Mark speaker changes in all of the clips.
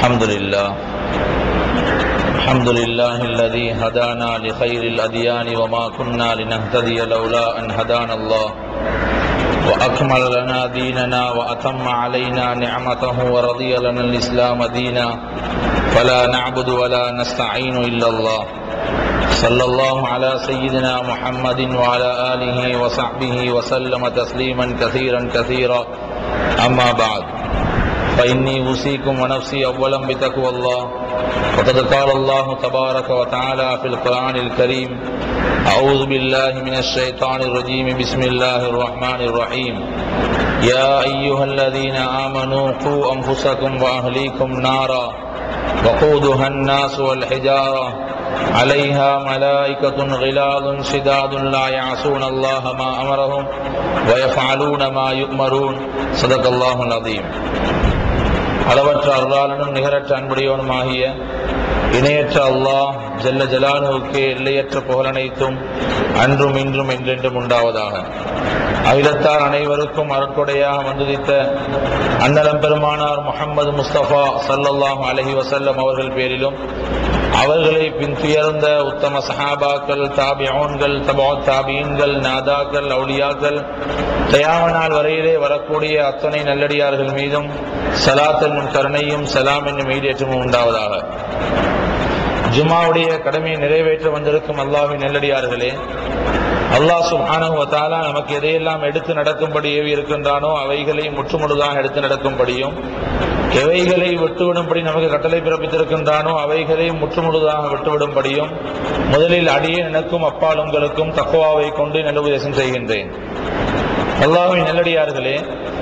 Speaker 1: الحمد لله الحمد لله الذي هدانا لخير الأديان وما كنا لنهتدي لولا أن هدانا الله وأكمل لنا ديننا وأتم علينا نعمته ورضي لنا الإسلام دينا فلا نعبد ولا نستعين إلا الله صلى الله على سيدنا محمد وعلى آله وصحبه وسلم تسليما كثيرا كثيرا أما بعد فإني أوصيكم ونفسي أولا بتقوى الله وقد قال الله تبارك وتعالى في القرآن الكريم أعوذ بالله من الشيطان الرجيم بسم الله الرحمن الرحيم يا أيها الذين آمنوا قوا أنفسكم وأهليكم نارا وقودها الناس والحجارة عليها ملائكة غلاظ شداد لا يعصون الله ما أمرهم ويفعلون ما يؤمرون صدق الله العظيم அளவற்ற அருளாளனும் நிகரற்ற அன்புடையவனுமாகிய இணையற்ற அல்லாஹ் ஜல்ல ஜலாலுவுக்கு எல்லையற்ற புகழனைத்தும் அன்றும் இன்றும் என்றென்றும் உண்டாவதாக அகிலத்தார் அனைவருக்கும் அருட்கொடையாக வந்துதித்த அன்னலம் பெருமானார் முகமது முஸ்தபா சல்லல்லாஹு அலஹி வசல்லம் அவர்கள் பேரிலும் அவர்களை பின்துயர்ந்த உத்தம சஹாபாக்கள் தாபியோன்கள் தபா தாபீன்கள் நாதாக்கள் அவுலியாக்கள் தயாமனால் வரையிலே வரக்கூடிய அத்தனை நல்லடியார்கள் மீதும் சலாத் என்னும் கருணையும் சலாம் என்னும் ஈடேற்றமும் உண்டாவதாக ஜுமாவுடைய கடமையை நிறைவேற்ற வந்திருக்கும் அல்லாஹின் நெல்லடியார்களே அல்லாஹ் சுப்ஹானஹு வதஆலா நமக்கு எதையெல்லாம் எடுத்து நடக்கும்படி ஏவி இருக்கின்றானோ அவைகளை முற்றுமுழுதாக எடுத்து நடக்கும்படியும் எவைகளை விட்டுவிடும்படி நமக்கு கட்டளை பிறப்பித்திருக்கின்றானோ அவைகளை முற்றுமுழுதாக விட்டுவிடும்படியும் முதலில் அடியே எனக்கும் அப்பால் உங்களுக்கும் தக்குவாவை கொண்டு நல்லுபதேசம் செய்கின்றேன் அல்லாஹின் நெல்லடியார்களே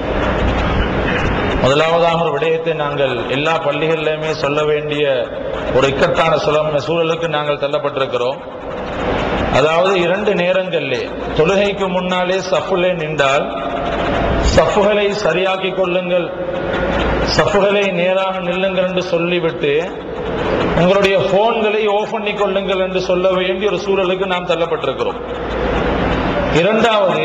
Speaker 1: முதலாவதாக ஒரு விடயத்தை நாங்கள் எல்லா பள்ளிகளிலுமே சொல்ல வேண்டிய ஒரு இக்கட்டான சுலம் சூழலுக்கு நாங்கள் தள்ளப்பட்டிருக்கிறோம் அதாவது இரண்டு நேரங்களிலே தொழுகைக்கு முன்னாலே சஃபுலே நின்றால் சஃபுகளை சரியாக்கிக் கொள்ளுங்கள் சஃபுகளை நேராக நில்லுங்கள் என்று சொல்லிவிட்டு உங்களுடைய போன்களை ஓஃப் பண்ணி கொள்ளுங்கள் என்று சொல்ல வேண்டிய ஒரு சூழலுக்கு நாம் தள்ளப்பட்டிருக்கிறோம் இரண்டாவது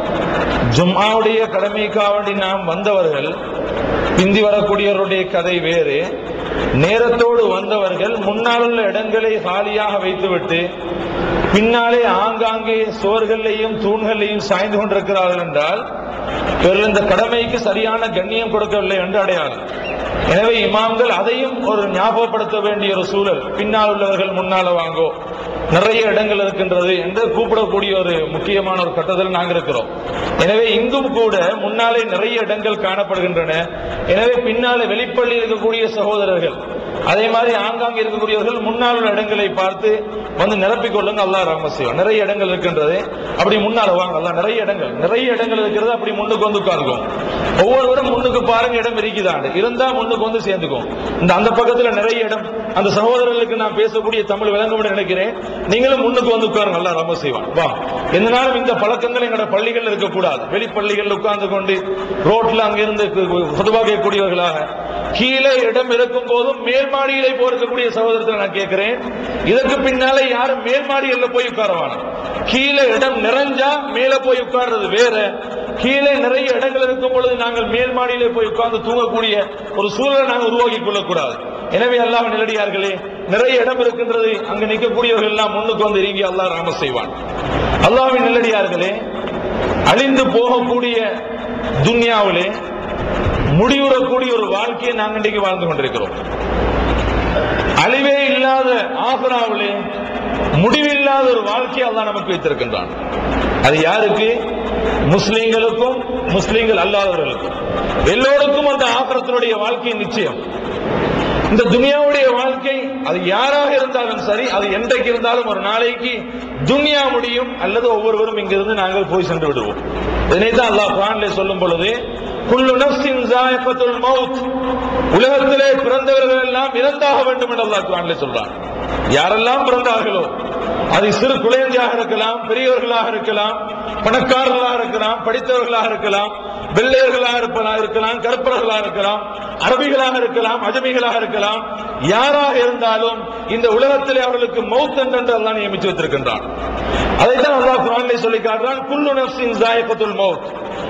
Speaker 1: ஜும்மாவுடைய கடமைக்காக வேண்டி நாம் வந்தவர்கள் பிந்தி வரக்கூடியவருடைய கதை வேறு நேரத்தோடு வந்தவர்கள் முன்னால் உள்ள இடங்களை காலியாக வைத்துவிட்டு பின்னாலே ஆங்காங்கே சுவர்களையும் தூண்களையும் சாய்ந்து கொண்டிருக்கிறார்கள் என்றால் இவர்கள் இந்த கடமைக்கு சரியான கண்ணியம் கொடுக்கவில்லை என்று அடையாளம் எனவே இமாம்கள் அதையும் ஒரு ஞாபகப்படுத்த வேண்டிய ஒரு சூழல் பின்னால் உள்ளவர்கள் முன்னால வாங்கோ நிறைய இடங்கள் இருக்கின்றது என்று கூப்பிடக்கூடிய ஒரு முக்கியமான ஒரு கட்டத்தில் நாங்கள் இருக்கிறோம் எனவே இங்கும் கூட முன்னாலே நிறைய இடங்கள் காணப்படுகின்றன எனவே பின்னாலே வெளிப்பள்ளி இருக்கக்கூடிய சகோதரர்கள் அதே மாதிரி ஆங்காங்கே இருக்கக்கூடியவர்கள் முன்னால் உள்ள இடங்களை பார்த்து வந்து நிரப்பிக் கொள்ளுங்க அல்லா ரஹம செய்வோம் நிறைய இடங்கள் இருக்கின்றது அப்படி முன்னால வாங்க அல்ல நிறைய இடங்கள் நிறைய இடங்கள் இருக்கிறது அப்படி முன்னுக்கு வந்து உட்கார்ந்துக்கும் ஒவ்வொருவரும் முன்னுக்கு பாருங்க இடம் இருக்குதாண்டு இருந்தா முன்னுக்கு வந்து சேர்ந்துக்கும் இந்த அந்த பக்கத்துல நிறைய இடம் அந்த சகோதரர்களுக்கு நான் பேசக்கூடிய தமிழ் விளங்கும் நினைக்கிறேன் நீங்களும் முன்னுக்கு வந்து உட்காருங்க அல்லா ரம செய்வான் வா எந்தனாலும் இந்த பழக்கங்கள் எங்களோட பள்ளிகள் இருக்கக்கூடாது வெளிப்பள்ளிகள் உட்கார்ந்து கொண்டு ரோட்ல அங்கிருந்து பொதுவாக கேட்கக்கூடியவர்களாக கீழே இடம் இருக்கும் போதும் மேல் மாடியிலே போயிருக்கக்கூடிய சகோதரத்தை நான் கேட்கிறேன் இதற்கு பின்னாலே யாரும் மேல் மாடியில போய் உட்காரவான கீழே இடம் நிறைஞ்சா மேல போய் உட்கார்றது வேற கீழே நிறைய இடங்கள் இருக்கும் பொழுது நாங்கள் மேல் மாடியிலே போய் உட்கார்ந்து தூங்கக்கூடிய ஒரு சூழலை நாங்கள் உருவாக்கி கொள்ளக்கூடாது எனவே அல்லாஹ் நிலடியார்களே நிறைய இடம் இருக்கின்றது அங்க நிற்கக்கூடியவர்கள் எல்லாம் முன்னுக்கு வந்து இறங்கி அல்லாஹ் ராம செய்வான் அல்லாஹின் நிலடியார்களே அழிந்து போகக்கூடிய துன்யாவிலே முடிவுறக்கூடிய ஒரு வாழ்க்கையை நாங்கள் இன்றைக்கு வாழ்ந்து கொண்டிருக்கிறோம் அழிவே இல்லாத ஆசராவிலே முடிவில்லாத ஒரு வாழ்க்கையை அல்லா நமக்கு வைத்திருக்கின்றான் அது யாருக்கு முஸ்லிம்களுக்கும் முஸ்லிம்கள் அல்லாதவர்களுக்கும் எல்லோருக்கும் அந்த ஆசிரத்தினுடைய வாழ்க்கை நிச்சயம் இந்த துனியாவுடைய வாழ்க்கை அது யாராக இருந்தாலும் சரி அது என்றைக்கு இருந்தாலும் ஒரு நாளைக்கு துனியா முடியும் அல்லது ஒவ்வொருவரும் இங்கிருந்து நாங்கள் போய் சென்று விடுவோம் இதனைதான் அல்லாஹ் குரானிலே சொல்லும் பொழுது குல்லு நஃப்ஸின் ஜாயிஃபத்துல் மவுத் உலகத்திலே பிறந்தவர்கள் எல்லாம் இறந்தாக வேண்டும் என்று அல்லாஹ் குரானிலே சொல்றான் யாரெல்லாம் பிறந்தார்களோ அது சிறு குழந்தையாக இருக்கலாம் பெரியவர்களாக இருக்கலாம் பணக்காரர்களாக இருக்கலாம் படித்தவர்களாக இருக்கலாம் வெள்ளையர்களாக இருப்பதாக இருக்கலாம் கருப்பர்களாக இருக்கலாம் அரபிகளாக இருக்கலாம் அஜமிகளாக இருக்கலாம் யாராக இருந்தாலும் இந்த உலகத்திலே அவர்களுக்கு மௌத் என்று அல்லாஹ் நியமித்து வைத்திருக்கின்றான் அதைத்தான் அல்லாஹ் குரானிலே சொல்லி காட்டுறான் குல்லு நஃப்ஸின் ஜாயிகத்துல் மௌத்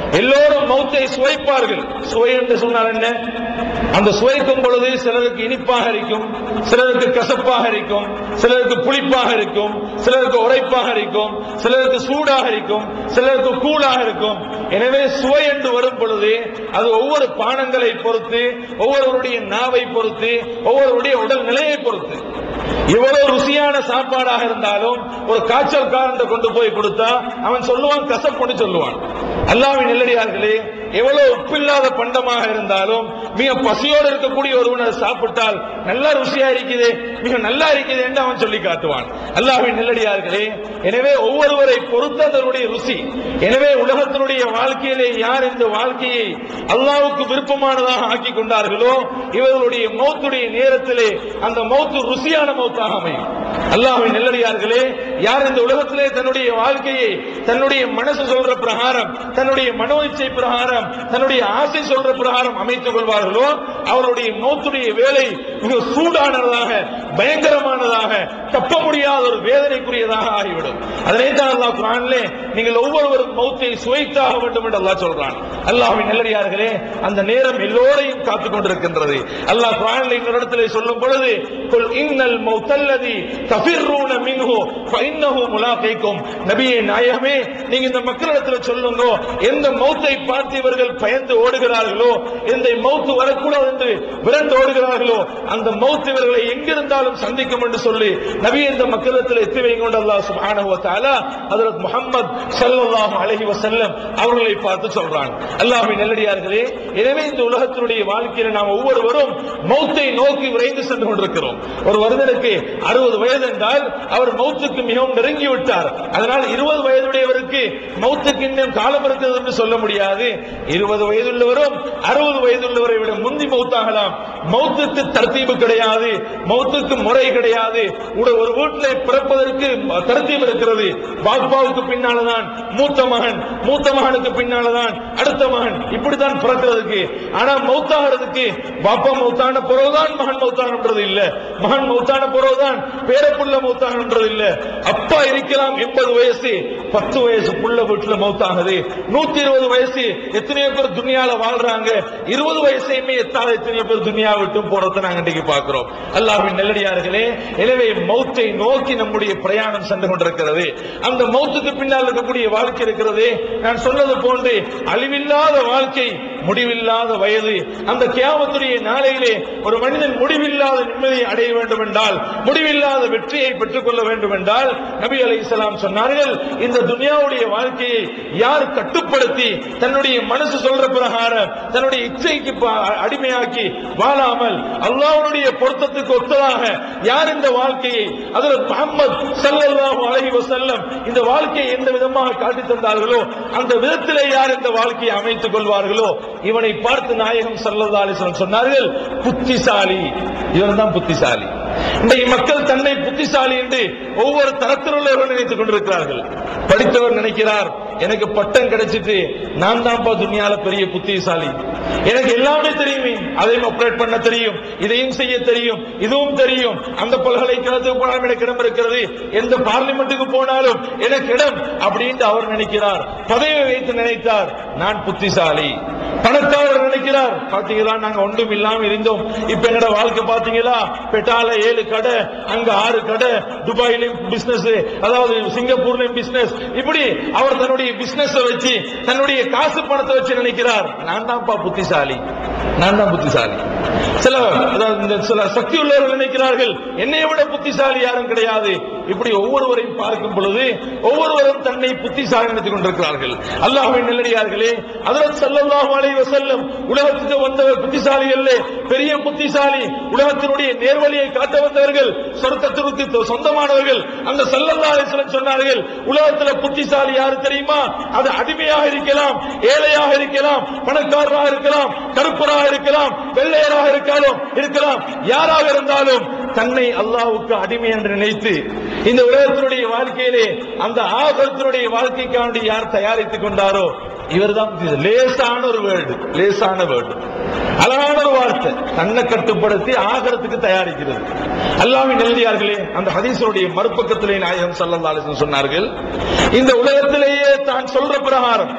Speaker 1: எல்லோரும் மௌத்தை சுவைப்பார்கள் சுவை என்று சொன்னால் என்ன அந்த சுவைக்கும் பொழுது சிலருக்கு இனிப்பாக இருக்கும் சிலருக்கு கசப்பாக இருக்கும் சிலருக்கு புளிப்பாக இருக்கும் சிலருக்கு உரைப்பாக இருக்கும் சிலருக்கு சூடாக இருக்கும் சிலருக்கு கூலாக இருக்கும் எனவே சுவை என்று வரும் பொழுது அது ஒவ்வொரு பானங்களை பொறுத்து ஒவ்வொருவருடைய நாவை பொறுத்து ஒவ்வொருவருடைய உடல் நிலையை பொறுத்து எவ்வளவு ருசியான சாப்பாடாக இருந்தாலும் ஒரு காய்ச்சல்காரன் கொண்டு போய் கொடுத்தா அவன் சொல்லுவான் கசப்புன்னு சொல்லுவான் அல்லாவின் நெல்லடியார்களே எவ்வளவு உப்பில்லாத பண்டமாக இருந்தாலும் மிக பசியோடு இருக்கக்கூடிய ஒருவன் அதை சாப்பிட்டால் நல்லா ருசியா இருக்குது மிக நல்லா இருக்குது என்று அவன் சொல்லி காட்டுவான் அல்லாவின் நெல்லடியார்களே எனவே ஒவ்வொருவரை பொறுத்து அதனுடைய ருசி எனவே உலகத்தினுடைய வாழ்க்கையிலே யார் இந்த வாழ்க்கையை அல்லாவுக்கு விருப்பமானதாக ஆக்கி கொண்டார்களோ இவர்களுடைய மௌத்துடைய நேரத்திலே அந்த மௌத்து ருசியான மௌத்தாக அமையும் அல்லாஹ்வின் நெல்லடியார்களே யார் இந்த உலகத்திலே தன்னுடைய வாழ்க்கையை தன்னுடைய மனசு சொல்ற பிரகாரம் தன்னுடைய மனோ இச்சை பிரகாரம் தன்னுடைய ஆசை சொல்ற பிரகாரம் அமைத்துக் கொள்வார்களோ அவருடைய மௌத்துடைய வேலை மிக சூடானதாக பயங்கரமானதாக தப்ப முடியாத ஒரு வேதனைக்குரியதாக ஆகிவிடும் அதனை தான் அல்லாஹ் குரானிலே நீங்கள் ஒவ்வொருவரும் மௌத்தை சுவைத்தாக வேண்டும் என்று அல்லாஹ் சொல்றான் அல்லாஹ்வின் நெல்லடியார்களே அந்த நேரம் எல்லோரையும் காத்துக் கொண்டிருக்கின்றது அல்லாஹ் குரானில் இந்த இடத்திலே சொல்லும் பொழுது குல் இன்னல் மௌத்தல்லதி தஃபிர்ரூன மின்ஹு ஃபஇன்னஹு முலாகைக்கும் நபியே நாயகமே நீங்க இந்த மக்களிடத்தில் சொல்லுங்க எந்த மௌத்தை பார்த்து இவர்கள் பயந்து ஓடுகிறார்களோ எந்த மௌத்து வரக்கூடாது என்று விரண்டு ஓடுகிறார்களோ அந்த மௌத்து இவர்களை எங்கிருந்தாலும் சந்திக்கும் என்று சொல்லி நபி இந்த மக்களிடத்தில் எத்தி வைங்க கொண்டு அல்லாஹ் சுப்ஹானஹு வ தஆலா ஹஜ்ரத் முஹம்மத் ஸல்லல்லாஹு அலைஹி வஸல்லம் அவர்களை பார்த்து சொல்றான் அல்லாஹ்வின் நல்லடியார்களே எனவே இந்த உலகத்தினுடைய வாழ்க்கையில நாம் ஒவ்வொருவரும் மௌத்தை நோக்கி விரைந்து சென்று கொண்டிருக்கிறோம் ஒரு வருடனுக்கு அறுபது வயது என்றால் அவர் மௌத்துக்கு மிகவும் நெருங்கி விட்டார் அதனால் இருபது வயதுடையவருக்கு மௌத்துக்கு இன்னும் காலம் இருக்கிறது என்று சொல்ல முடியாது இருபது வயதுள்ளவரும் அறுபது வயதுள்ளவரை விட முந்தி மௌத்தாகலாம் மௌத்துக்கு தர்த்தீபு கிடையாது மௌத்துக்கு முறை கிடையாது உட- ஒரு வீட்டில் பிறப்பதற்கு தர்த்தீபு இருக்கிறது பாப்பாவுக்கு பின்னால்தான் மூத்த மகன் மூத்த மகனுக்கு பின்னால்தான் அடுத்த மகன் இப்படித்தான் பிறக்கிறதுக்கு ஆனா மௌத்தாகிறதுக்கு பாப்பா மௌத்தான பிறகுதான் மகன் மௌத்தானன்றது இல்ல மகன் மௌத்தான பிறகுதான் பேரப்புள்ள மௌத்தானன்றது இல்ல அப்பா இருக்கலாம் எண்பது வயசு பத்து வயசு புள்ள வீட்டுல மௌத்தாகுது நூத்தி இருபது வயசு எத்தனையோ பேர் துனியால வாழ்றாங்க இருபது வயசையுமே எத்தாத எத்தனையோ பேர் துனியா விட்டும் போறதை நாங்க இன்னைக்கு பார்க்கிறோம் அல்லாஹ்வின் நெல்லடியார்களே எனவே மௌத்தை நோக்கி நம்முடைய பிரயாணம் சென்று கொண்டிருக்கிறது அந்த மௌத்துக்கு பின்னால் இருக்கக்கூடிய வாழ்க்கை இருக்கிறது நான் சொன்னது போன்று அழிவில்லாத வாழ்க்கை முடிவில்லாத வயது அந்த கியாமத்துடைய நாளையிலே ஒரு மனிதன் முடிவில்லாத நிம்மதியை அடைய வேண்டும் என்றால் முடிவில்லாத வெற்றியை பெற்றுக் கொள்ள வேண்டும் என்றால் நபி அலைஹிஸ்ஸலாம் சொன்னார்கள் இந்த துனியாவுடைய வாழ்க்கையை யார் கட்டுப்படுத்தி தன்னுடைய மனசு சொல்ற பிரகாரம் தன்னுடைய இச்சைக்கு ப- அடிமையாக்கி வாழாமல் அல்லாஹ்வுடைய பொருத்தத்துக்கு ஒத்ததாக யார் இந்த வாழ்க்கையை அதில் முகமது ஸல்லல்லாஹு அலைஹி வஸல்லம் இந்த வாழ்க்கையை எந்த விதமாக காட்டி தந்தார்களோ அந்த விதத்திலே யார் இந்த வாழ்க்கையை அமைத்துக் கொள்வார்களோ இவனை பார்த்து நாயகம் ஸல்லல்லாஹு அலைஹி வஸல்லம் சொன்னார்கள் புத்திசாலி இவன் தான் புத்திசாலி இன்றைக்கு மக்கள் தன்னை புத்திசாலி என்று ஒவ்வொரு தரத்தில் உள்ளவர்கள் நினைத்துக் கொண்டிருக்கிறார்கள் படித்தவர் நினைக்கிறார் எனக்கு பட்டம் கிடைச்சிட்டு நான் தான்ப்பா துனியால பெரிய புத்திசாலி எனக்கு எல்லாமே தெரியுமே அதையும் ஆப்ரேட் பண்ண தெரியும் இதையும் செய்ய தெரியும் இதுவும் தெரியும் அந்த பல்கலைக்கழகத்துக்கு போனாலும் எனக்கு இடம் இருக்கிறது எந்த பார்லிமெண்ட்டுக்கு போனாலும் எனக்கு இடம் அப்படின்ட்டு அவர் நினைக்கிறார் பதவி வைத்து நினைத்தார் நான் புத்திசாலி பணக்காரர் நினைக்கிறார் பாத்தீங்களா நாங்க ஒன்றும் இல்லாம இருந்தோம் இப்ப என்னோட வாழ்க்கை பாத்தீங்களா பெட்டால ஏழு கடை அங்க ஆறு கடை துபாயிலையும் பிசினஸ் அதாவது சிங்கப்பூர்லயும் பிசினஸ் இப்படி அவர் தன்னுடைய பிசினஸ் வச்சு தன்னுடைய காசு பணத்தை வச்சு நினைக்கிறார் நான் தான்ப்பா புத்திசாலி நான் தான் புத்திசாலி சில அதாவது இந்த சில சக்தி உள்ளவர்கள் நினைக்கிறார்கள் என்னை விட புத்திசாலி யாரும் கிடையாது இப்படி ஒவ்வொருவரையும் பார்க்கும் பொழுது ஒவ்வொருவரும் தன்னை புத்திசாலி நினைத்துக் கொண்டிருக்கிறார்கள் அல்லாஹ்வின் நெல்லடியார்களே அதில் ஸல்லல்லாஹு அலைஹி வஸல்லம் உலகத்துக்கு வந்தவர் புத்திசாலி அல்ல பெரிய புத்திசாலி உலகத்தினுடைய நேர்வழியை காட்ட வந்தவர்கள் சொர்க்கத்திற்கு சொந்தமானவர்கள் அந்த ஸல்லல்லாஹு அலைஹி வஸல்லம் சொன்னார்கள் உலகத்துல புத்திசாலி யாரு தெரியுமா அது அடிமையாக இருக்கலாம் ஏழையாக இருக்கலாம் பணக்காரராக இருக்கலாம் கருப்பராக இருக்கலாம் வெள்ளையராக இருக்கலாம் இருக்கலாம் யாராக இருந்தாலும் தன்னை அல்லாஹ்வுக்கு அடிமை என்று நினைத்து இந்த உலகத்தினுடைய வாழ்க்கையிலே அந்த ஆகத்தினுடைய வாழ்க்கைக்காண்டி யார் தயாரித்துக் கொண்டாரோ இவர்தான் புத்தி- லேசான ஒரு வேர்டு லேசான வேர்டு அழகான ஒரு வார்த்தை தன்னை கட்டுப்படுத்தி ஆகரத்துக்கு தயாரிக்கிறது அல்லாவின் நெல்லியார்களே அந்த ஹதீஸருடைய மறுபக்கத்திலே நாயகம் ஸல்லல்லாஹு அலைஹி வஸல்லம் சொன்னார்கள் இந்த உலகத்திலேயே தான் சொல்ற பிரகாரம்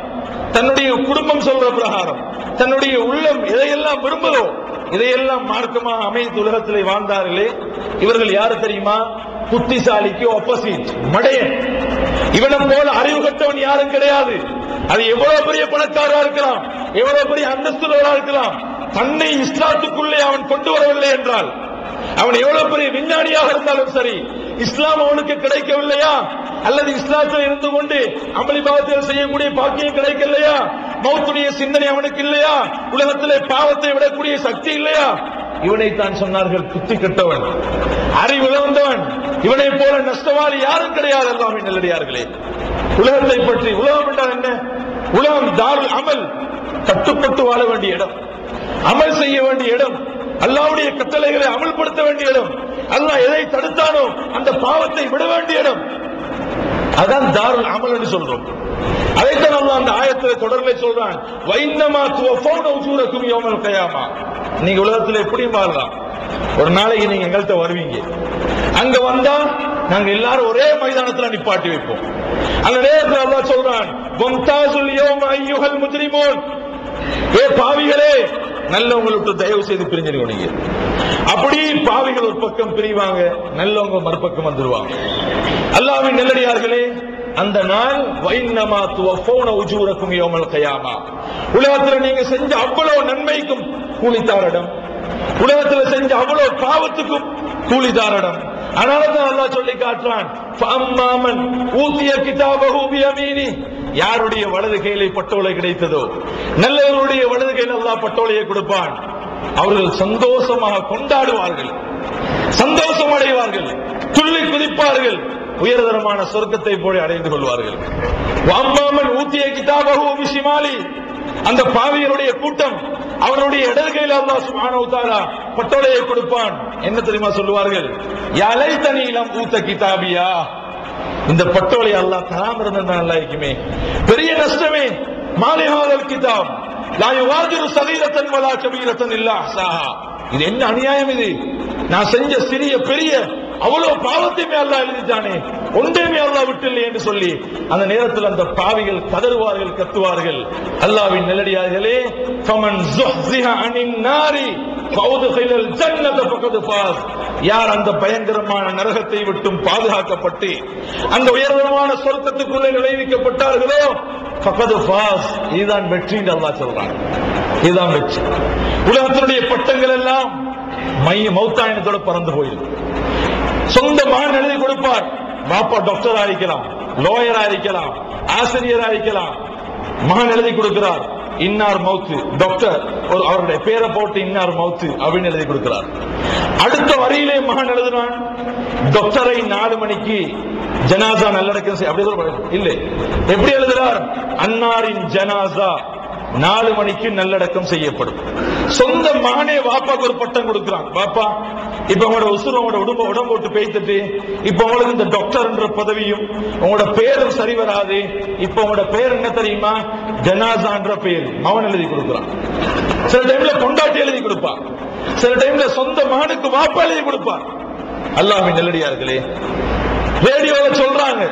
Speaker 1: தன்னுடைய குடும்பம் சொல்ற பிரகாரம் தன்னுடைய உள்ளம் எதையெல்லாம் விரும்புதோ இதையெல்லாம் மார்க்கமாக அமைத்து உலகத்திலே வாழ்ந்தார்களே இவர்கள் யாரு தெரியுமா புத்திசாலிக்கு ஆப்போசிட் மடையன் இவனை போல அறிவு கட்டவன் யாரும் கிடையாது அது எவ்வளவு பெரிய பணக்காரா இருக்கலாம் எவ்வளவு பெரிய அந்தஸ்துள்ளவரா இருக்கலாம் தன்னை இஸ்லாத்துக்குள்ளே அவன் கொண்டு வரவில்லை என்றால் அவன் எவ்வளவு பெரிய விஞ்ஞானியாக இருந்தாலும் சரி இஸ்லாம் அவனுக்கு கிடைக்கவில்லையா அல்லது இஸ்லாத்தில் இருந்து கொண்டு அமளி பாவத்தில் செய்யக்கூடிய பாக்கியம் கிடைக்கலையா மௌத்துடைய சிந்தனை அவனுக்கு இல்லையா உலகத்திலே பாவத்தை விடக்கூடிய சக்தி இல்லையா இவனை தான் சொன்னார்கள் புத்தி கெட்டவன் அறிவு இழந்தவன் இவனை போல நஷ்டவாளி யாரும் கிடையாது அல்லாஹ்வின் நல்லடியார்களே உலகத்தை பற்றி உலகம் என்றால் என்ன உலகம் தாருல் அமல் கட்டுப்பட்டு வாழ வேண்டிய இடம் அமல் செய்ய வேண்டிய இடம் அல்லாவுடைய கட்டளைகளை அமல்படுத்த வேண்டிய இடம் அல்லாஹ் எதை தடுத்தானோ அந்த பாவத்தை விட வேண்டிய இடம் அதான் தாருல் அமல் என்று சொல்றோம் அதைத்தான் அல்லாஹ் அந்த ஆயத்தில் தொடர்ந்து சொல்றான் வைன்னமா துவஃபௌன உஜூரக்கும் யௌமல் கயாமா நீங்க உலகத்துல எப்படி வாழலாம் ஒரு நாளைக்கு நீங்க எங்கள்கிட்ட வருவீங்க அங்க வந்தா நாங்க எல்லாரும் ஒரே மைதானத்துல நிப்பாட்டி வைப்போம் அந்த நேரத்தில் அல்லாஹ் சொல்றான் வம்தாசுல் யௌம அய்யுஹல் முஜ்ரிமூன் ஏ பாவிகளே நல்லவங்களுக்கு தயவு செய்து பிரிஞ்சிருங்க நீங்க அப்படி பாவிகள் ஒரு பக்கம் பிரிவாங்க நல்லவங்க மறுபக்கம் வந்துருவாங்க அல்லாவின் நெல்லடியார்களே அந்த நாள் வைன்னமா துவஃபௌன உஜூரக்கும் யௌமல் கயாமா உலகத்துல நீங்க செஞ்ச அவ்வளவு நன்மைக்கும் கூலித்தாரிடம் உலகத்துல செஞ்ச அவ்வளவு பாவத்துக்கும் கூலிதாரிடம் அதனால தான் அல்லாஹ் சொல்லி காட்டுறான் ஃபஅம்மாமன் ஊதிய கிதாபஹு பியமீனி யாருடைய வலது கையிலே பட்டோலை கிடைத்ததோ நல்லவருடைய வலது கையில் அல்லாஹ் பட்டோலையை கொடுப்பான் அவர்கள் சந்தோஷமாக கொண்டாடுவார்கள் சந்தோஷம் அடைவார்கள் துள்ளி குதிப்பார்கள் உயர்தரமான சொர்க்கத்தை போல அடைந்து கொள்வார்கள் அம்மாமன் ஊத்திய கிதாபகு விஷிமாலி அந்த பாவியருடைய கூட்டம் அவருடைய இடது கையில் அல்லாஹ் சுப்ஹானஹு தஆலா பட்டோலையை கொடுப்பான் என்ன தெரியுமா சொல்லுவார்கள் யலை தனீலம் ஊத்த கிதாபியா இந்த பட்டோலை அல்லாஹ் தராம இருந்தா நல்லா இருக்குமே பெரிய நஷ்டமே மாலிஹாதல் கிதாப் லா யுவாதிரு சகீரத்தன் வலா கபீரத்தன் இல்லா அஹ்சாஹா இது என்ன அநியாயம் இது நான் செஞ்ச சிறிய பெரிய அவ்வளவு பாவத்தையுமே அல்லாஹ் எழுதிட்டானே ஒன்றையுமே அல்லாஹ் விட்டில்லை என்று சொல்லி அந்த நேரத்தில் அந்த பாவிகள் கதறுவார்கள் கத்துவார்கள் அல்லாஹ்வின் நெல்லடியார்களே ஃபமன் ஸுஹ்ஸிஹ அனின் நாரி ஃபௌதுகிலல் ஜன்னத ஃபகத் ஃபாஸ் யார் அந்த பயங்கரமான நரகத்தை விட்டும் பாதுகாக்கப்பட்டு அந்த உயர்தரமான சொர்க்கத்துக்குள்ளே நுழைவிக்கப்பட்டார்களோ ஃபகத் ஃபாஸ் இதுதான் வெற்றி என்று அல்லாஹ் சொல்றான் இதுதான் வெற்றி உலகத்தினுடைய பட்டங்கள் எல்லாம் மைய மௌத்தாயனத்தோட பறந்து போயிருக்கு சொந்த மகன் எழுதி கொடுப்பார் பாப்பா டாக்டரா இருக்கலாம் லோயரா இருக்கலாம் ஆசிரியரா இருக்கலாம் மகன் எழுதி கொடுக்கிறார் இன்னார் மவுத்து டாக்டர் ஒரு அவருடைய பேரை போட்டு இன்னார் மவுத்து அப்படின்னு எழுதி கொடுக்கிறார் அடுத்த வரியிலே மகன் எழுதுனான் டாக்டரை நாலு மணிக்கு ஜனாசா நல்லடக்கம் செய் அப்படி சொல்ல இல்லை எப்படி எழுதுறார் அன்னாரின் ஜனாசா நாலு மணிக்கு நல்லடக்கம் செய்யப்படும் சொந்த மகனே வாப்பாக்கு ஒரு பட்டம் கொடுக்கிறான் வாப்பா இப்ப உங்களோட உசுறு உங்களோட உடம்பு உடம்பு விட்டு பேய்த்துட்டு இப்ப உங்களுக்கு இந்த டாக்டர்ன்ற பதவியும் உங்களோட பேரும் சரி வராது இப்ப உங்களோட பேர் என்ன தெரியுமா ஜனாசான்ற பேர் மகன் எழுதி கொடுக்கிறான் சில டைம்ல கொண்டாட்டி எழுதி கொடுப்பான் சில டைம்ல சொந்த மகனுக்கு வாப்பா எழுதி கொடுப்பான் அல்லாஹ்வின் நெல்லடியார்களே ரேடியோல சொல்றாங்க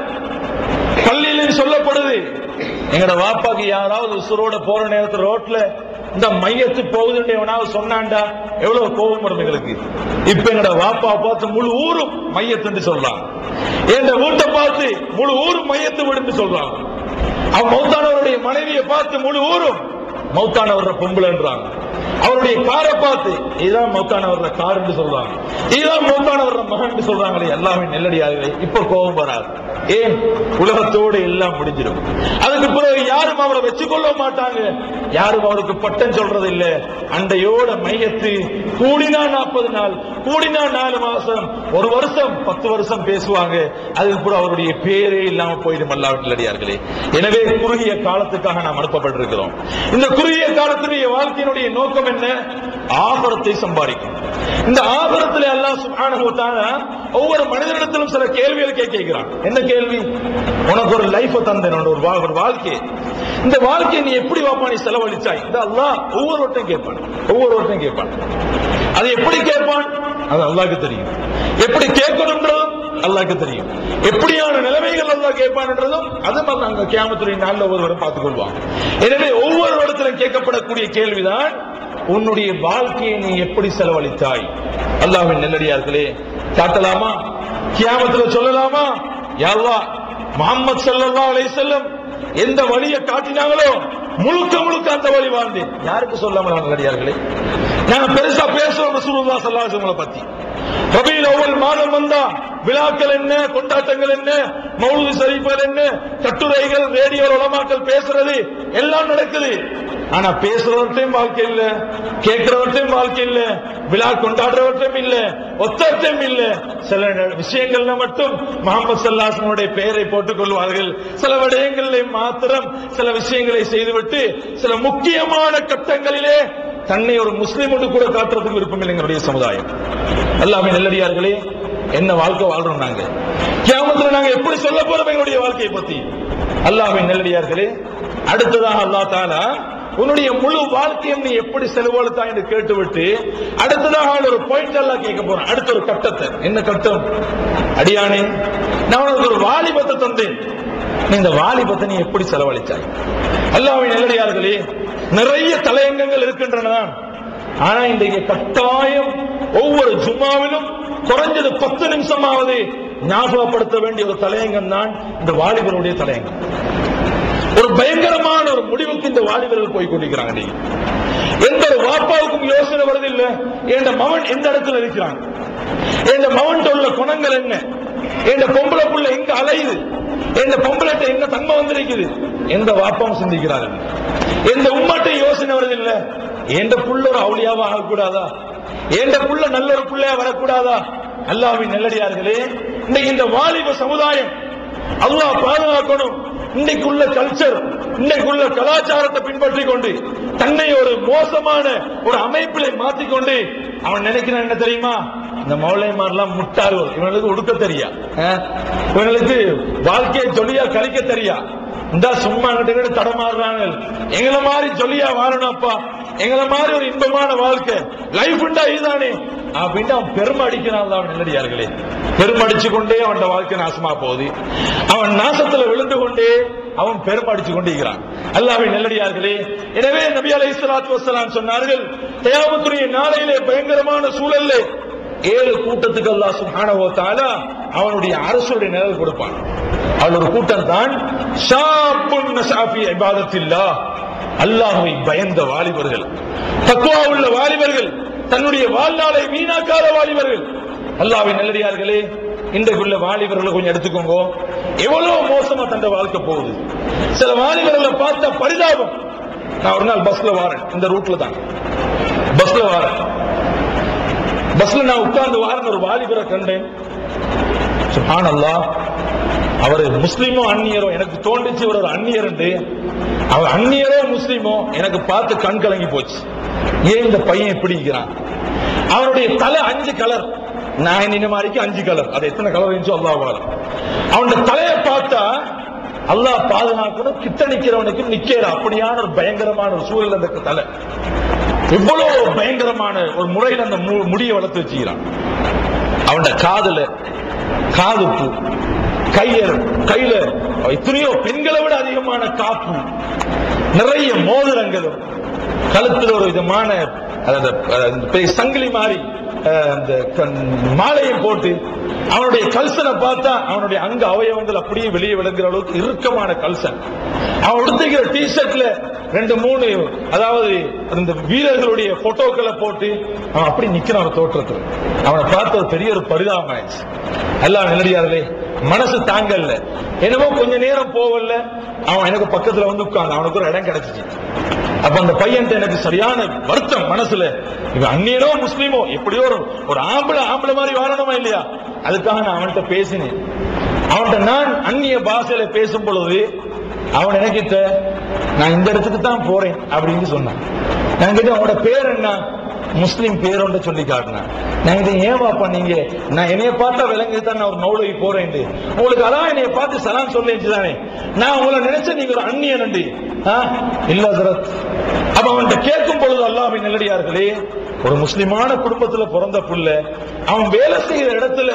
Speaker 1: பள்ளியிலும் சொல்லப்படுது எங்கட வாப்பாக்கு யாராவது உசுரோட போற நேரத்துல ரோட்ல இந்த மையத்து போகுதுன்னு எவனாவது சொன்னான்டா எவ்வளவு கோபம் வரும் எங்களுக்கு இப்ப எங்கட வாப்பா பார்த்து முழு ஊரும் மையத்துன்னு சொல்றான் என் வீட்டை பார்த்து முழு ஊரும் மையத்து வீடுன்னு சொல்றான் அவன் மௌத்தானவருடைய மனைவியை பார்த்து முழு ஊரும் மௌத்தானவர பொம்பளைன்றாங்க அவருடைய காரை பார்த்து இதுதான் மௌத்தானவர கார் சொல்றாங்க இதுதான் மௌத்தானவர மகன் சொல்றாங்களே எல்லாமே நெல்லடியார்களே இப்ப கோபம் வராது ஏன் உலகத்தோடு எல்லாம் முடிஞ்சிடும் அதுக்கு பிறகு யாரும் அவரை வச்சுக்கொள்ள மாட்டாங்க யாரும் அவருக்கு பட்டம் சொல்றது இல்ல அண்டையோட மையத்து கூடினா நாற்பது நாள் கூடினா நாலு மாசம் ஒரு வருஷம் பத்து வருஷம் பேசுவாங்க அதுக்கு பிறகு அவருடைய பேரே இல்லாம போயிடும் அல்லாவிட்டடியார்களே எனவே குறுகிய காலத்துக்காக நாம் அனுப்பப்பட்டிருக்கிறோம் இந்த குறுகிய காலத்துடைய வாழ்க்கையினுடைய நோக்கம் என்ன ஆபரத்தை சம்பாதிக்கும் இந்த ஆபரத்தில் அல்லாஹ் சுப்ஹானஹு வ தஆலா ஒவ்வொரு மனிதனிடத்திலும் சில கேள்விகள் கேட்க கேட்கிறான் என்ன கேள்வி உனக்கு ஒரு லைஃப் தந்தேன் உன்னோட ஒரு வா- ஒரு வாழ்க்கை இந்த வாழ்க்கையை நீ எப்படி வாப்பா நீ செலவழிச்சாய் இந்த அல்லாஹ் ஒவ்வொருவர்ட்டையும் கேட்பான் ஒவ்வொருவர்ட்டையும் கேட்பான் அது எப்படி கேட்பான் அது அல்லாஹ்க்கு தெரியும் எப்படி கேட்கணும்ன்றதும் அல்லாஹ்க்கு தெரியும் எப்படியான நிலைமைகள் அல்லாஹ் கேட்பான்ன்றதும் அதுவும் அல்ல அங்க கியாமத்துடைய நாள்ல ஒருவரும் பார்த்துக் கொள்வான் எனவே ஒவ்வொரு இடத்திலும் கேட்கப்படக்கூடிய கேள்விதான் உன்னுடைய வாழ்க்கையை நீ எப்படி செலவழித்தாய் அல்லாஹ்வின் நெல்லடியார்களே காட்டலாமா கியாமத்துல சொல்லலாமா யா அல்லாஹ் முகமது ஸல்லல்லாஹு அலைஹி வஸல்லம் எந்த வழியை காட்டினாங்களோ முழுக்க முழுக்க அந்த வழி வாழ்ந்தேன் யாருக்கு சொல்லாமல் நல்லடியார்களே நாங்க பெருசா பேசுறோம் ரசூலுல்லாஹ் ஸல்லல்லாஹு அலைஹி வஸல்லம் பத்தி ரபியுல் அவ்வல் மாதம் வந்தா விழாக்கள் என்ன கொண்டாட்டங்கள் என்ன மௌலூது ஷரீஃபர் என்ன கட்டுரைகள் ரேடியோ உலமாக்கள் பேசுறது எல்லாம் நடக்குது ஆனா பேசுறவர்கிட்டையும் வாழ்க்கை இல்ல கேட்கிறவர்கிட்டையும் வாழ்க்கை இல்ல விழா கொண்டாடுறவர்கிட்டையும் இல்ல ஒத்தர்த்தையும் இல்ல சில ந- விஷயங்கள்ல மட்டும் முகமது சல்லாசனுடைய பெயரை போட்டுக் கொள்வார்கள் சில விடயங்களிலே மாத்திரம் சில விஷயங்களை செய்துவிட்டு சில முக்கியமான கட்டங்களிலே தன்னை ஒரு முஸ்லீம் என்று கூட காட்டுறதுக்கு விருப்பம் இல்லை எங்களுடைய சமுதாயம் எல்லாமே நல்லடியார்களே என்ன வாழ்க்கை வாழ்றோம் நாங்க கியாமத்துல நாங்க எப்படி சொல்ல போறோம் எங்களுடைய வாழ்க்கையை பத்தி அல்லாஹ்வின் நல்லடியார்களே அடுத்ததாக அல்லாஹ் தாலா உன்னுடைய முழு வாழ்க்கையும் நீ எப்படி செலவழித்தா என்று கேட்டுவிட்டு அடுத்ததாக அவன் ஒரு பாயிண்ட் எல்லாம் கேட்க போறான் அடுத்த ஒரு கட்டத்தை என்ன கட்டம் அடியானே நான் உனக்கு ஒரு வாலிபத்தை தந்தேன் நீ இந்த வாலிபத்தை நீ எப்படி செலவழித்தாய் அல்லாஹ்வின் நல்லடியார்களே நிறைய தலையங்கங்கள் இருக்கின்றன ஆனா இன்றைக்கு கட்டாயம் ஒவ்வொரு ஜும்மாவிலும் குறைஞ்சது பத்து நிமிஷமாவது ஞாபகப்படுத்த வேண்டிய ஒரு தலையங்கம் தான் இந்த வாலிபருடைய தலையங்கம் ஒரு பயங்கரமான ஒரு முடிவுக்கு இந்த வாலிபர்கள் போய் கொண்டிருக்கிறாங்க நீங்க எந்த ஒரு வாப்பாவுக்கும் யோசனை வருதில்ல என் மகன் எந்த இடத்துல இருக்கிறான் என் மகன் உள்ள குணங்கள் என்ன என் பொம்பளை புள்ள எங்க அலையுது என் பொம்பளைட்ட எங்க தன்மை வந்திருக்குது எந்த வாப்பாவும் சிந்திக்கிறார்கள் எந்த உம்மாட்டை யோசனை வருதில்ல எந்த புள்ள ஒரு அவுளியாவா ஆகக்கூடாதா எந்த புள்ள நல்ல ஒரு புள்ளையா வரக்கூடாதா அல்லாவின் நல்லடியார்களே இன்னைக்கு இந்த வாலிப சமுதாயம் அல்லாஹ் பாதுகாக்கணும் இன்னைக்குள்ள கல்ச்சர் இன்னைக்குள்ள கலாச்சாரத்தை பின்பற்றி கொண்டு தன்னை ஒரு மோசமான ஒரு அமைப்பிலை மாத்திக்கொண்டு அவன் நினைக்கிறான் என்ன தெரியுமா இந்த மௌலைமாரெல்லாம் முட்டாள்கள் இவனுக்கு உடுக்க தெரியா அஹ்? இவனுக்கு வாழ்க்கையை ஜொலியா கழிக்க தெரியா இந்த சும்மா கிட்ட தடமாறுறாங்க எங்களை மாதிரி ஜொலியா வாழணும் அப்பா எங்களை மாதிரி ஒரு இன்பமான வாழ்க்கை லைஃப்ண்டா இதுதானே அப்படின்னு அவன் பெருமை அடிக்கிறான் அவன் நல்லடியார்களே பெருமை அடிச்சு கொண்டே அவன் வாழ்க்கை நாசமா போகுது அவன் நாசத்துல விழுந்து கொண்டே அவன் பெருமை அடிச்சு கொண்டிருக்கிறான் அல்லாஹ்வின் நல்லடியார்களே எனவே நபி அலைஹி ஸலாத்து வஸலாம் சொன்னார்கள் தயாமத்துடைய நாளையிலே பயங்கரமான சூழல்ல ஏழு கூட்டத்துக்கு அல்லாஹ் சுப்ஹானஹு வ தஆலா அவனுடைய அரசுடைய நிழல் கொடுப்பான் அவள் ஒரு கூட்டம் தான் ஷாப்புன் நஸாஃபி இபாதத்தில்லாஹ் அல்லாஹ்வை பயந்த வாலிபர்கள் தக்வா உள்ள வாலிபர்கள் தன்னுடைய வாழ்நாளை வீணாக்காத வாலிபர்கள் அல்லாஹ்வின் நல்லடியார்களே இன்றைக்குள்ள வாலிபர்களை கொஞ்சம் எடுத்துக்கோங்க எவ்வளவு மோசமா தந்த வாழ்க்கை போகுது சில வாலிபர்களை பார்த்த பரிதாபம் நான் ஒரு நாள் பஸ்ல வாரேன் இந்த ரூட்ல தான் பஸ்ல வாரேன் பஸ்ல நான் உட்கார்ந்து வாரன் ஒரு வாலிபரை கண்டேன் சுப்ஹானல்லாஹ் அவர் முஸ்லீமோ அந்நியரோ எனக்கு தோண்டிச்சு இவர் ஒரு அந்நியர் அவர் அந்நியரோ முஸ்லீமோ எனக்கு பார்த்து கண் கலங்கி போச்சு ஏன் இந்த பையன் இப்படி இருக்கிறான் அவனுடைய தலை அஞ்சு கலர் நான் இந்த மாதிரிக்கு அஞ்சு கலர் அது எத்தனை கலர் இருந்துச்சோ அல்லாஹ் அவனுடைய தலையை பார்த்தா அல்லாஹ் பாதுகாக்கணும் கிட்ட நிக்கிறவனுக்கு நிக்கிற அப்படியான ஒரு பயங்கரமான ஒரு சூழல் அந்த தலை எவ்வளவு பயங்கரமான ஒரு முறையில் அந்த மு- முடியை வளர்த்து வச்சுக்கிறான் அவனோட காதுல காது பூ கையில கையில எத்தனையோ பெண்களை விட அதிகமான காப்பு நிறைய மோதிரங்களும் கழுத்துல ஒரு விதமான அந்த, அந்த பெரிய சங்கிலி மாதிரி அஹ், அந்த கண்- மாலையும் போட்டு அவனுடைய கல்சனை பார்த்தா அவனுடைய அங்க அவயவங்கள் அப்படியே வெளியே விளங்குற அளவுக்கு இறுக்கமான கல்சன் அவன் உடுத்திக்கிற டி ஷர்ட்ல ரெண்டு மூணு அதாவது அந்த வீரர்களுடைய போட்டோக்களை போட்டு அவன் அப்படி நிக்கிறான் அவன் தோற்றத்தில் அவனை பார்த்த ஒரு பெரிய ஒரு பரிதாபம் ஆயிடுச்சு எல்லாம் நிலடியார்களே மனசு தாங்கல்ல என்னமோ கொஞ்ச நேரம் போகல அவன் எனக்கு பக்கத்துல வந்து உட்கார்ந்து அவனுக்கு ஒரு இடம் கிடைச்சிச்சு அப்ப அந்த பையன் எனக்கு சரியான வருத்தம் மனசுல இவன் அந்நியனோ முஸ்லீமோ எப்படியோ ஒரு ஒரு ஆம்பளை ஆம்பளை மாதிரி வாழணுமா இல்லையா அதுக்காக நான் அவன்கிட்ட பேசினேன் அவன்கிட்ட நான் அந்நிய பாஷையில பேசும் பொழுது அவன் எனக்கிட்ட நான் இந்த இடத்துக்கு தான் போறேன் அப்படின்னு சொன்னான் நான் கிட்ட அவனோட பேர் என்ன முஸ்லீம் பேரோட சொல்லி காட்டினான் நான் இதை ஏன் பாப்பா நீங்க நான் என்னைய பார்த்தா விளங்கி தான் நான் ஒரு மௌலவி போறேன் உங்களுக்கு அதான் என்னைய பார்த்து சலாம் சொல்லிச்சு தானே நான் உங்களை நினைச்ச நீங்க ஒரு அந்நியன் அண்டி இல்ல ஹசரத் அப்ப அவன்கிட்ட கேட்கும் பொழுது அல்லாஹ்வின் நல்லடியார்களே ஒரு முஸ்லிமான குடும்பத்துல பிறந்த புள்ள அவன் வேலை செய்யற இடத்துல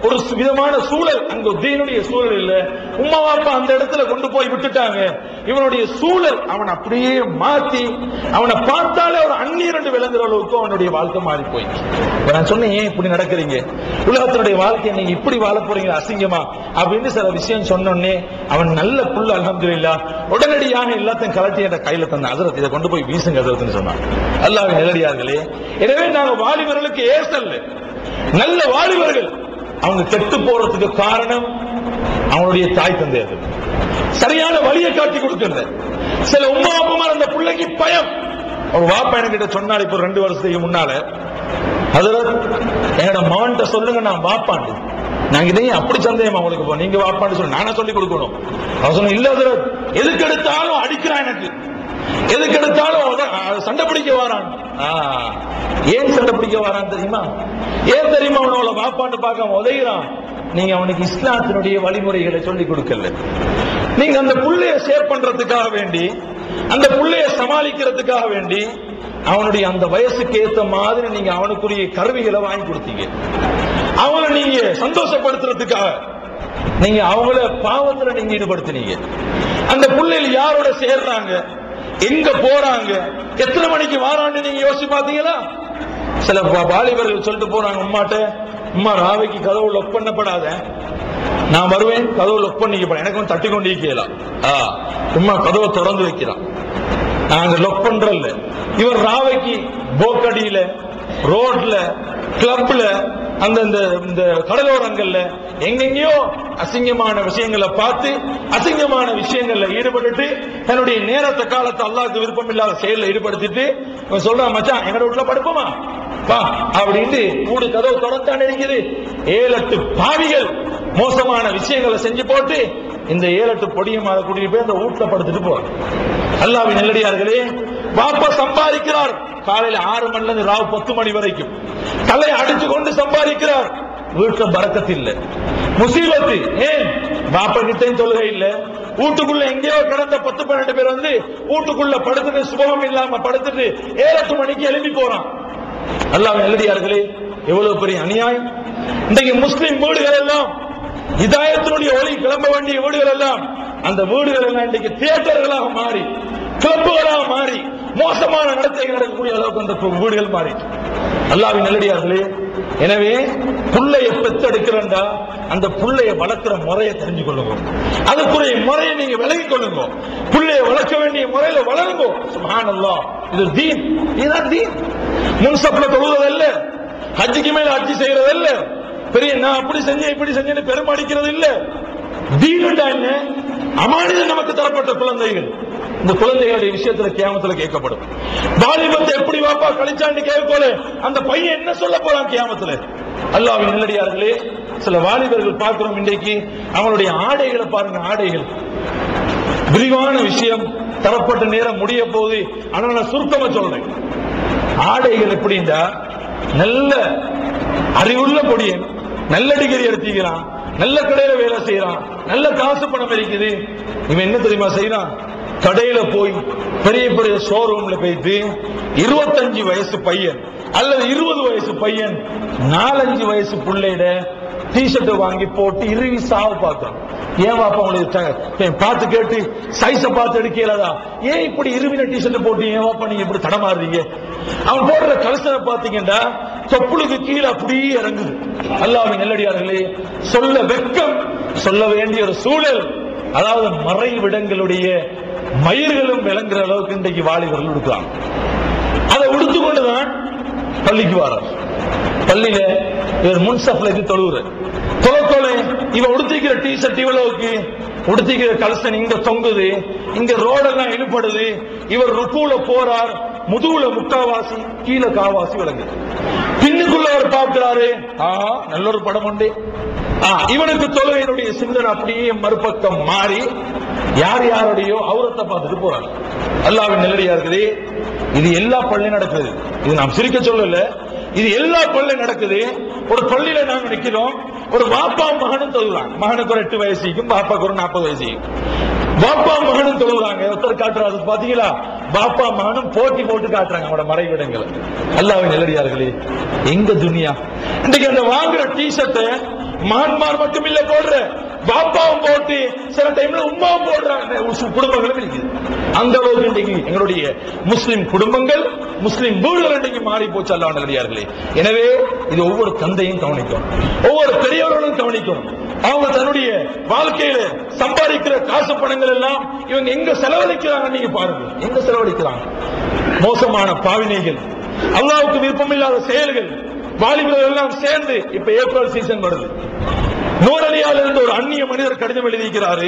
Speaker 1: ஒரு சு- விதமான சூழல் அங்க தீனுடைய சூழல் இல்ல உம்மா அப்பா அந்த இடத்துல கொண்டு போய் விட்டுட்டாங்க இவனுடைய சூழல் அவன் அப்படியே மாத்தி அவனை பார்த்தாலே ஒரு அந்நியர் என்று விளங்குற அளவுக்கு அவனுடைய வாழ்க்கை மாறி போயிடுச்சு இப்ப நான் சொன்னேன் ஏன் இப்படி நடக்கிறீங்க உலகத்தினுடைய வாழ்க்கையை நீங்க இப்படி வாழ போறீங்க அசிங்கமா அப்படின்னு சில விஷயம் சொன்னோடனே அவன் நல்ல புள்ள அல்ஹம்துலில்லாஹ் உடனடியாக எல்லாத்தையும் கலட்டி என்ற கையில தந்த அதரத் இதை கொண்டு போய் வீசுங்க அதரத்துன்னு சொன்னான் அல்லாஹ்வின் நிலடியார்களே எனவே நாங்க வாலிபர்களுக்கு ஏசல்ல நல்ல வாலிபர்கள் அவங்க கெட்டு போறதுக்கு காரணம் அவனுடைய தாய் தந்தையர்கள் சரியான வழியை காட்டி கொடுக்கல சில உமா அப்பமா அந்த பிள்ளைக்கு பயம் ஒரு வாப்பா என்கிட்ட சொன்னார் இப்போ ரெண்டு வருஷத்துக்கு முன்னால அதுல என்னோட மகன்கிட்ட சொல்லுங்க நான் வாப்பாண்டு நாங்க இதையும் அப்படி சந்தேகம் அவங்களுக்கு போ நீங்க வாப்பான்னு சொல்லி நானே சொல்லி கொடுக்கணும் அவன் சொன்ன இல்ல அதுல எதுக்கு எடுத்தாலும் அடிக்கிறான் எனக்கு எதுக்கு எடுத்தாலும் அவன் அவன் சண்டை பிடிக்க வரான் ஆ, ஏன் சண்டை பிடிக்க வரான் தெரியுமா ஏன் தெரியுமா அவன் அவளை வாப்பான்னு பார்க்க உதகிறான் நீங்க அவனுக்கு இஸ்லாத்தினுடைய வழிமுறைகளை சொல்லி கொடுக்கல நீங்க அந்த புள்ளைய சேவ் பண்றதுக்காக வேண்டி அந்த புள்ளைய சமாளிக்கிறதுக்காக வேண்டி அவனுடைய அந்த வயசுக்கு ஏத்த மாதிரி நீங்க அவனுக்குரிய கருவிகளை வாங்கி கொடுத்தீங்க அவனை நீங்க சந்தோஷப்படுத்துறதுக்காக நீங்க அவங்கள பாவத்துல நீங்க ஈடுபடுத்தினீங்க அந்த புள்ளைகள் யாரோட சேர்றாங்க எங்க போறாங்க எத்தனை மணிக்கு வாரான்னு நீங்க யோசிச்சு பாத்தீங்களா சில வா- வாலிபர்கள் சொல்லிட்டு போறாங்க உம்மாட்ட உம்மா ராவைக்கு கதவு லொக் பண்ணப்படாத நான் வருவேன் கதவு லொக் பண்ணிக்க எனக்கு வந்து தட்டி கொண்டு இருக்கலாம் ஆ உம்மா கதவை திறந்து வைக்கிறான் நாங்க லொக் பண்றல்ல இவர் ராவைக்கு போக்கடியில ரோட்ல கிளப்ல அந்த இந்த இந்த கடலோரங்கள்ல எங்கெங்கயோ அசிங்கமான விஷயங்களை பார்த்து அசிங்கமான விஷயங்கள்ல ஈடுபட்டுட்டு தன்னுடைய நேரத்தை காலத்தை அல்லாஹ்க்கு விருப்பம் இல்லாத செயல்ல ஈடுபடுத்திட்டு இவன் சொல்றான் மச்சான் எங்கட வீட்டுல படுப்போமா பா அப்படின்ட்டு கூடு கதவு தொடர்ந்தான் இருக்குது ஏழு எட்டு பாவிகள் மோசமான விஷயங்களை செஞ்சு போட்டு இந்த ஏழு எட்டு பொடியமாக கூட்டிட்டு போய் அந்த வீட்டுல படுத்துட்டு போறான் அல்லாவின் நெல்லடியார்களே பாப்பா சம்பாதிக்கிறார் காலையில ஆறு மணில இருந்து ராவு பத்து மணி வரைக்கும் தலை அடிச்சு கொண்டு சம்பாதிக்கிறார் வீட்டுல பறக்கத்து இல்ல முசீபத்து ஏன் பாப்பா கிட்டையும் தொழுகை இல்ல வீட்டுக்குள்ள எங்கேயோ கிடந்த பத்து பன்னெண்டு பேர் வந்து வீட்டுக்குள்ள படுத்துட்டு சுபகம் இல்லாம படுத்துட்டு ஏழு எட்டு மணிக்கு எழுப்பி போறான் அல்லாஹ் நல்லடியார்களே எவ்வளவு பெரிய அநியாயம் இன்றைக்கு முஸ்லிம் வீடுகள் எல்லாம் இதாயத்தினுடைய ஒளி கிளம்ப வேண்டிய வீடுகள் எல்லாம் அந்த வீடுகள் எல்லாம் இன்றைக்கு தியேட்டர்களாக மாறி கிளப்புகளாக மாறி மோசமான நடத்தைகள் நடக்கக்கூடிய அளவுக்கு அந்த வீடுகள் மாறி அல்லாவின் நல்லடியார்களே எனவே புள்ளைய பெத்தெடுக்கிறண்டா அந்த புள்ளைய வளர்க்கிற முறையை தெரிஞ்சு கொள்ளுங்க அதுக்குரிய முறையை நீங்க விலகி கொள்ளுங்க புள்ளைய வளர்க்க வேண்டிய முறையில வளருங்க சுப்ஹானல்லாஹ் இது தீன் இதுதான் தீன் முன்சப்ல தொழுவதல்ல ஹஜ்ஜுக்கு மேல ஹஜ்ஜி செய்யறதல்ல பெரிய நான் அப்படி செஞ்சேன் இப்படி செஞ்சேன்னு பெருமடிக்கிறது இல்ல தீனுண்டா என்ன அமானிதம் நமக்கு தரப்பட்ட குழந்தைகள் இந்த குழந்தைகளுடைய விஷயத்துல கியாமத்துல கேட்கப்படும் வாலிபத்தை எப்படி வாப்பா கழிச்சாண்டு கேட்கல அந்த பையன் என்ன சொல்ல போறான் கியாமத்துல அல்லாவின் நல்லடியார்களே சில வாலிபர்கள் பார்க்கிறோம் இன்றைக்கு அவனுடைய ஆடைகளை பாருங்க ஆடைகள் விரிவான விஷயம் தரப்பட்ட நேரம் முடிய போகுது ஆனா நான் சுருக்கமா சொல்றேன் ஆடைகள் எப்படின்னா நல்ல அறிவுள்ள பொடியன் நல்ல டிகிரி எடுத்துக்கிறான் நல்ல கடையில வேலை செய்யறான் நல்ல காசு பணம் இருக்குது இவன் என்ன தெரியுமா செய்யறான் கடையில போய் பெரிய பெரிய ஷோரூம்ல போயிட்டு இருபத்தஞ்சு வயசு பையன் அல்லது இருபது வயசு பையன் நாலஞ்சு வயசு பிள்ளையிட டிஷர்ட் வாங்கி போட்டு இறுவி சாவு பார்க்கலாம் ஏன் பாப்பா உங்களுக்கு த- பார்த்து கேட்டு சைஸ பார்த்து எடுக்கலதா ஏன் இப்படி இருவின டிஷர்ட் போட்டு ஏன் பாப்பா நீங்க இப்படி தடமாறுறீங்க அவன் போடுற கலசனை பாத்தீங்கன்னா தொப்புளுக்கு கீழே அப்படியே இறங்குது அல்லாவின் நெல்லடியார்களே சொல்ல வெட்கம் சொல்ல வேண்டிய ஒரு சூழல் அதாவது மறைவிடங்களுடைய மயிர்களும் விளங்குற அளவுக்கு இன்றைக்கு வாலிபர்கள் கொடுக்குறாங்க அதை உடுத்து கொண்டுதான் பள்ளிக்கு வரார் பள்ளியில இவர் முன்சப்ல இருந்து தொழுவுற தொலை இவன் உடுத்திக்கிற டி ஷர்ட் இவ்வளவுக்கு உடுத்திக்கிற கலசன் இங்க தொங்குது இங்க ரோடெல்லாம் இழுபடுது இவர் ருக்குல போறார் முதுகுல முக்காவாசி கீழே காவாசி விளங்குது பின்னுக்குள்ள அவர் பார்க்கிறாரு ஆ நல்ல ஒரு படம் உண்டு ஆ, இவனுக்கு தொழுகையினுடைய சிந்தனை அப்படியே மறுபக்கம் மாறி யார் யாருடையோ அவுரத்தை பார்த்துட்டு போறாங்க அல்லாவின் நெல்லடியார்களே இது எல்லா பள்ளியும் நடக்குது இது நாம் சிரிக்க சொல்லல இது எல்லா பள்ளியும் நடக்குது ஒரு பள்ளியில நாங்க நிக்கிறோம் ஒரு பாப்பா மகனும் தொழுகிறாங்க மகனுக்கு ஒரு எட்டு வயசுக்கும் பாப்பாக்கு ஒரு நாற்பது வயசுக்கும் பாப்பா மகனும் தொழுகிறாங்க ஒருத்தர் காட்டுறாரு பாத்தீங்களா பாப்பா மகனும் போட்டி போட்டு காட்டுறாங்க அவனோட மறைவிடங்களை அல்லாவின் நெல்லடியார்களே எங்க துனியா இன்னைக்கு அந்த வாங்குற டி ஷர்ட்டை மகன்மார் மட்டும் இல்ல போடுற பாப்பாவும் போட்டு சில டைம்ல உமாவும் போடுறாங்க உசு- குடும்பங்களும் இருக்குது அந்த அளவுக்கு இன்றைக்கு எங்களுடைய முஸ்லிம் குடும்பங்கள் முஸ்லிம் வீடுகள் இன்றைக்கு மாறி போச்சு அல்லாஹ் நல்லடியார்களே எனவே இது ஒவ்வொரு தந்தையும் கவனிக்கும் ஒவ்வொரு பெரியவர்களும் கவனிக்கும் அவங்க தன்னுடைய வாழ்க்கையில சம்பாதிக்கிற காசு பணங்கள் எல்லாம் இவங்க எங்க செலவழிக்கிறாங்க நீங்க பாருங்க எங்க செலவழிக்கிறாங்க மோசமான பாவினைகள் அல்லாவுக்கு விருப்பமில்லாத செயல்கள் வாலிபர்கள் எல்லாம் சேர்ந்து இப்ப ஏப்ரல் சீசன் வருது நூறலியால் இருந்து ஒரு அந்நிய மனிதர் கடிதம் எழுதியிருக்கிறாரு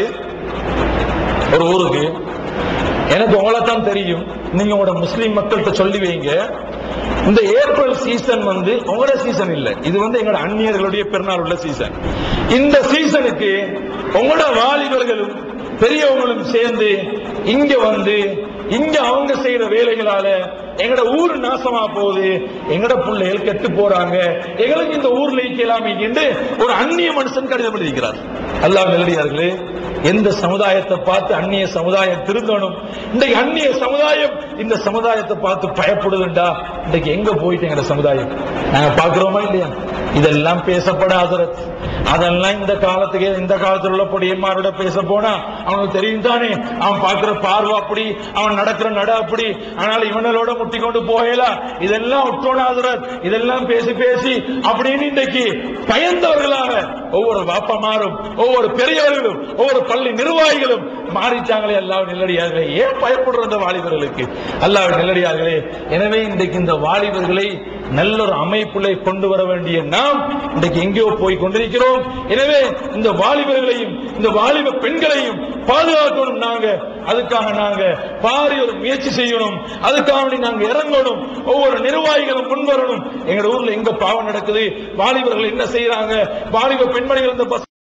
Speaker 1: ஒரு ஊருக்கு எனக்கு உங்களை தான் தெரியும் நீங்க உங்களோட முஸ்லீம் மக்கள்கிட்ட சொல்லி வைங்க இந்த ஏப்ரல் சீசன் வந்து உங்களோட சீசன் இல்ல இது வந்து எங்களோட அந்நியர்களுடைய பெருநாள் உள்ள சீசன் இந்த சீசனுக்கு உங்களோட வாலிபர்களும் பெரியவங்களும் சேர்ந்து இங்க வந்து இங்க அவங்க செய்யற வேலைகளால எங்கட ஊர் நாசமா போகுது எங்கட பிள்ளைகள் கெட்டு போறாங்க எங்களுக்கு இந்த ஊர்ல இருக்கலாமே என்று ஒரு அந்நிய மனுஷன் கடிதம் எழுதிக்கிறார் அல்லாஹ் நல்லடியார்களே எந்த சமுதாயத்தை பார்த்து அந்நிய சமுதாயம் திருந்தணும் இன்றைக்கு அந்நிய சமுதாயம் இந்த சமுதாயத்தை பார்த்து பயப்படுதுண்டா இன்றைக்கு எங்க போயிட்டு எங்க சமுதாயம் நாங்க பாக்குறோமா இல்லையா இதெல்லாம் பேசப்படாத அதெல்லாம் இந்த காலத்துக்கு இந்த காலத்துல உள்ள பொடியன்மாரோட பேச போனா அவனுக்கு தெரியும் தானே அவன் பார்க்கிற பார்வை அப்படி அவன் நடக்கிற நட அப்படி ஆனால் இவனோட முட்டி கொண்டு போகலாம் இதெல்லாம் உற்றோனாதரத் இதெல்லாம் பேசி பேசி அப்படின்னு இன்றைக்கு பயந்தவர்களாக ஒவ்வொரு வாப்பமாரும் ஒவ்வொரு பெரியவர்களும் ஒவ்வொரு பள்ளி நிர்வாகிகளும் மாறிச்சாங்களே அல்லாஹ் நெல்லடியார்களே ஏன் பயப்படுற இந்த வாலிபர்களுக்கு அல்லாஹ் நெல்லடியார்களே எனவே இன்றைக்கு இந்த வாலிபர்களை நல்ல ஒரு அமைப்புல கொண்டு வர வேண்டிய நாம் இன்றைக்கு எங்கேயோ போய் கொண்டிருக்கிறோம் எனவே இந்த வாலிபர்களையும் இந்த வாலிப பெண்களையும் பாதுகாக்கணும் நாங்க அதுக்காக நாங்க பாரி ஒரு முயற்சி செய்யணும் அதுக்காக வேண்டி நாங்க இறங்கணும் ஒவ்வொரு நிர்வாகிகளும் முன்வரணும் எங்க ஊர்ல எங்க பாவம் நடக்குது வாலிபர்கள் என்ன செய்யறாங்க வாலிப பெண்மணிகள் இந்த பஸ்